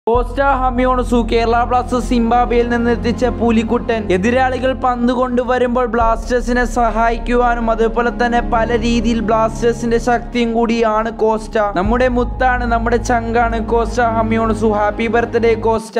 cost Nhamoinesu Kerala Blasters സിംബാബ്വേയിൽ നിന്ന് എത്തിച്ച പുലിക്കുട്ടൻ എതിരാളികൾ പന്ത് കൊണ്ടുവരുമ്പോൾ ബ്ലാസ്റ്റേഴ്സിനെ സഹായിക്കുവാനും അതുപോലെ തന്നെ പല രീതിയിൽ ബ്ലാസ്റ്റേഴ്സിന്റെ ശക്തിയും കൂടിയാണ് കോസ്റ്റ നമ്മുടെ മുത്താണ് നമ്മുടെ ചങ്കാണ് Costa Nhamoinesu happy birthday Costa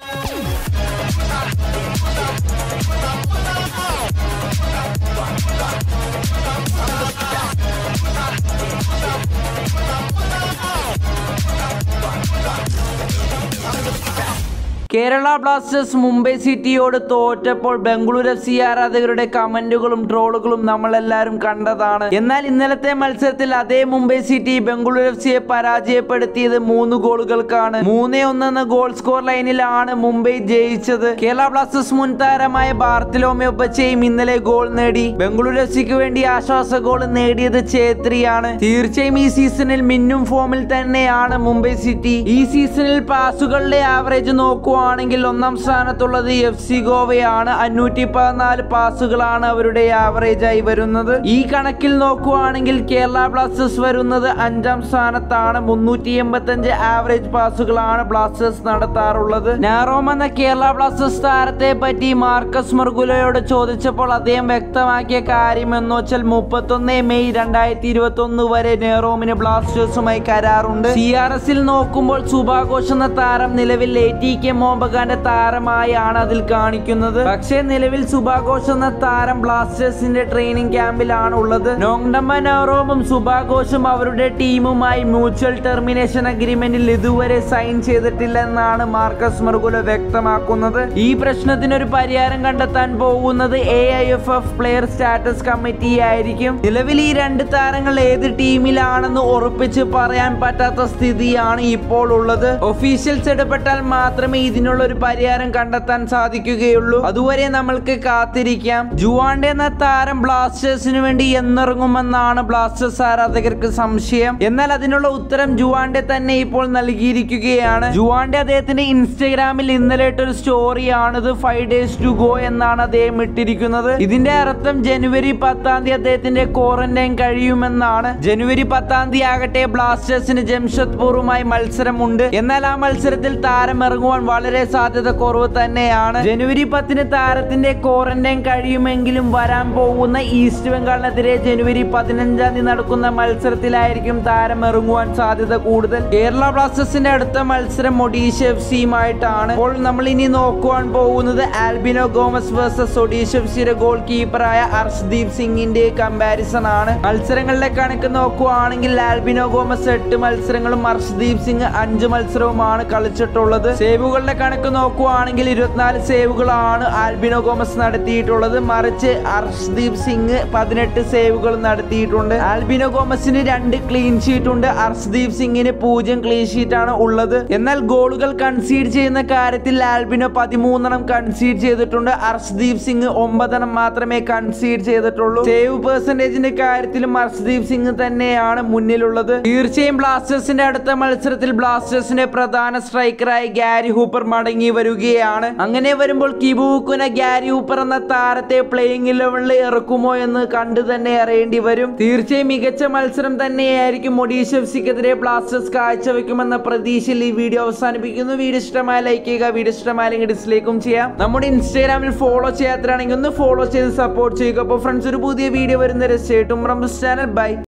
Kerala Blasters Mumbai സിറ്റിയോട് തോറ്റപ്പോൾ ബംഗളൂരു എഫ് സി ആരാധകരുടെ കമന്റുകളും ട്രോളുകളും നമ്മളെല്ലാവരും കണ്ടതാണ് എന്നാൽ ഇന്നലത്തെ മത്സരത്തിൽ അതേ മുംബൈ സിറ്റി ബംഗളൂരു എഫ് സിയെ പരാജയപ്പെടുത്തിയത് മൂന്ന് ഗോളുകൾക്കാണ് മൂന്നേ ഒന്നെന്ന ഗോൾ സ്കോർ ലൈനിലാണ് മുംബൈ ജയിച്ചത് കേരള ബ്ലാസ്റ്റേഴ്സ് മുൻ താരമായ ബാർത്തിലോമെ ഒപ്പച്ചയും ഇന്നലെ ഗോൾ നേടി ബംഗളൂരു എഫ് സിക്ക് വേണ്ടി ആശ്വാസ ഗോൾ നേടിയത് ചേത്രിയാണ് തീർച്ചയായും ഈ സീസണിൽ മിന്നും ഫോമിൽ തന്നെയാണ് മുംബൈ സിറ്റി ഈ സീസണിൽ പാസുകളുടെ ആവറേജ് നോക്കുവാണെങ്കിൽ ഒന്നാം സ്ഥാനത്തുള്ളത് എഫ് സി ഗോവയാണ് അഞ്ഞൂറ്റി പതിനാല് പാസുകളാണ് അവരുടെ ആവറേജ് ആയി വരുന്നത് ഈ കണക്കിൽ നോക്കുവാണെങ്കിൽ കേരള ബ്ലാസ്റ്റേഴ്സ് വരുന്നത് അഞ്ചാം സ്ഥാനത്താണ് മുന്നൂറ്റി എൺപത്തഞ്ച് ആവറേജ് പാസുകളാണ് ബ്ലാസ്റ്റേഴ്സ് നടത്താറുള്ളത് നാറോം എന്ന കേരള ബ്ലാസ്റ്റേഴ്സ് താരത്തെ പറ്റി മാർക്കസ് മർഗുലയോട് ചോദിച്ചപ്പോൾ അദ്ദേഹം വ്യക്തമാക്കിയ കാര്യം എന്ന് വെച്ചാൽ മുപ്പത്തൊന്ന് മെയ് രണ്ടായിരത്തി ഇരുപത്തി ഒന്ന് വരെ നെഹ്റോമിന് ബ്ലാസ്റ്റേഴ്സുമായി കരാറുണ്ട് സി ആർ എസിൽ നോക്കുമ്പോൾ സുഭാഘോഷ് എന്ന താരം നിലവിൽ എ ടി കെ മോഹൻബഗാന്റെ താരമായാണ് അതിൽ കാണിക്കുന്നത് പക്ഷേ നിലവിൽ സുഭാഘോഷ് എന്ന താരം ബ്ലാസ്റ്റേഴ്സിന്റെ ട്രെയിനിങ് ക്യാമ്പിലാണ് ഉള്ളത് നോങ്ഡമ്മ നെഹ്റോമും സുഭാഘോഷും അവരുടെ ടീമുമായി മ്യൂച്വൽ ടെർമിനേഷൻ അഗ്രിമെന്റിൽ ഇതുവരെ സൈൻ ചെയ്തിട്ടില്ലെന്നാണ് മാർക്കസ് മർഗുല വ്യക്തമാക്കുന്നത് ഈ പ്രശ്നത്തിനൊരു പരിഹാരം കണ്ടെത്താൻ പോകുന്നത് A I F F player status committee ആയിരിക്കും നിലവിൽ ഈ രണ്ട് താരങ്ങൾ ഏത് ടീമിലാണെന്ന് ഉറപ്പിച്ച് പറയാൻ പറ്റാത്ത സ്ഥിതിയാണ് ഇപ്പോൾ ഉള്ളത് ഒഫീഷ്യൽസ് ഇടപെട്ടാൽ മാത്രമേ ഇതിനുള്ള ഒരു പരിഹാരം കണ്ടെത്താൻ സാധിക്കുകയുള്ളൂ അതുവരെ നമ്മൾക്ക് കാത്തിരിക്കാം ജുവാൻഡെ എന്ന താരം ബ്ലാസ്റ്റേഴ്സിന് വേണ്ടി എന്നിറങ്ങുമെന്നാണ് ബ്ലാസ്റ്റേഴ്സ് ആരാധകർക്ക് സംശയം എന്നാൽ അതിനുള്ള ഉത്തരം ജുവാൻഡെ തന്നെ ഇപ്പോൾ നൽകിയിരിക്കുകയാണ് ജുവാൻഡെ അദ്ദേഹത്തിന്റെ ഇൻസ്റ്റഗ്രാമിൽ ഇന്നലെ ഇട്ടൊരു സ്റ്റോറിയാണിത് ഫൈവ് ഡേയ്സ് ടു ഗോ എന്നാണ് അദ്ദേഹം ഇട്ടിരിക്കുന്നത് ഇതിന്റെ അർത്ഥം ജനുവരി പത്താം തീയതി അദ്ദേഹത്തിന്റെ ക്വാറന്റൈൻ കഴിയുമെന്നാണ് ജനുവരി പത്താം തീയതി ആകട്ടെ ബ്ലാസ്റ്റേഴ്സിന് ജംഷഡ്പൂറുമായി മത്സരമുണ്ട് എന്നാൽ ആ മത്സരത്തിൽ താരം ഇറങ്ങുവാൻ വളരെ സാധ്യത കുറവ് തന്നെയാണ് ജനുവരി പത്തിന് താരത്തിന്റെ ക്വാറന്റൈൻ കഴിയുമെങ്കിലും വരാൻ പോകുന്ന ഈസ്റ്റ് ബംഗാളിനെതിരെ ജനുവരി പതിനഞ്ചാം തീയതി നടക്കുന്ന മത്സരത്തിലായിരിക്കും താരം ഇറങ്ങുവാൻ സാധ്യത കൂടുതൽ കേരള ബ്ലാസ്റ്റേഴ്സിന്റെ അടുത്ത മത്സരം ഒഡീഷ എഫ് സിയുമായിട്ടാണ് അപ്പോൾ നമ്മൾ ഇനി നോക്കുവാൻ പോകുന്നത് Albino Gomes versus Odisha F സിയുടെ ഗോൾ കീപ്പറായ അർഷ്ദീപ് സിംഗിന്റെ കമ്പാരിസൺ ആണ് മത്സരങ്ങളിലെ കണക്ക് നോക്കുവാണെങ്കിൽ ആൽബിനോ ഗോമസ് എട്ട് മത്സരങ്ങളും അർഷ്ദീപ് സിംഗ് അഞ്ച് മത്സരവുമാണ് കളിച്ചിട്ടുള്ളത് സേവുകളുടെ കണക്ക് നോക്കുവാണെങ്കിൽ ഇരുപത്തിനാല് സേവുകളാണ് ആൽബിനോ ഗോമസ് നടത്തിയിട്ടുള്ളത് മറിച്ച് അർഷ്ദീപ് സിംഗ് പതിനെട്ട് സേവുകൾ നടത്തിയിട്ടുണ്ട് ആൽബിനോ ഗോമസിന് രണ്ട് ക്ലീൻ ഷീറ്റ് ഉണ്ട് അർഷ്ദീപ് സിംഗിന് പൂജ്യം ക്ലീൻ ഷീറ്റ് ആണ് ഉള്ളത് എന്നാൽ ഗോളുകൾ കൺസീഡ് ചെയ്യുന്ന കാര്യത്തിൽ ആൽബിനോ പതിമൂന്നെണ്ണം കൺസീഡ് ചെയ്തിട്ടുണ്ട് അർഷ്ദീപ് സിംഗ് ഒമ്പതെണ്ണം മാത്രമേ കൺസീഡ് ചെയ്തിട്ടുള്ളൂ സേവ് പെർസെന്റേജിന്റെ കാര്യത്തിലും അർഷ്ദീപ് സിംഗ് തന്നെയാണ് മുന്നിലുള്ളത് തീർച്ചയായും ബ്ലാസ്റ്റേഴ്സിന്റെ അടുത്ത മത്സരത്തിൽ ബ്ലാസ്റ്റേഴ്സിന്റെ പ്രധാന സ്ട്രൈക്കറായി ഗാരി ഹൂപ്പർ മടങ്ങി വരികയാണ് അങ്ങനെ വരുമ്പോൾ കിബുക്കുന ഗാരി ഹൂപ്പർ എന്ന താരത്തെ പ്ലേയിങ് ഇലവനിൽ ഇറക്കുമോ എന്ന് കണ്ടു തന്നെ അറിയേണ്ടി വരും തീർച്ചയായും മികച്ച മത്സരം തന്നെയായിരിക്കും ഒഡീഷ എഫ് സിക്കെതിരെ ബ്ലാസ്റ്റേഴ്സ് കാഴ്ചവെക്കുമെന്ന പ്രതീക്ഷയിൽ ഈ വീഡിയോ അവസാനിപ്പിക്കുന്നു വീഡിയോ ഇഷ്ടമായ ലൈക്ക് ചെയ്യുക വീഡിയോ ഇഷ്ടമായെങ്കിൽ ഡിസ്ലൈക്കും ചെയ്യാം നമ്മുടെ ഇൻസ്റ്റാഗ്രാമിൽ ഫോളോ ചെയ്യാത്തതാണെങ്കിൽ ഒന്ന് ഫോളോ ചെയ്ത് സപ്പോർട്ട് ചെയ്യുക അപ്പോൾ ഫ്രണ്ട്സ് ഒരു പുതിയ വീഡിയോ വരുന്ന രസമായിട്ടും റംബസ് ചാനൽ ബൈ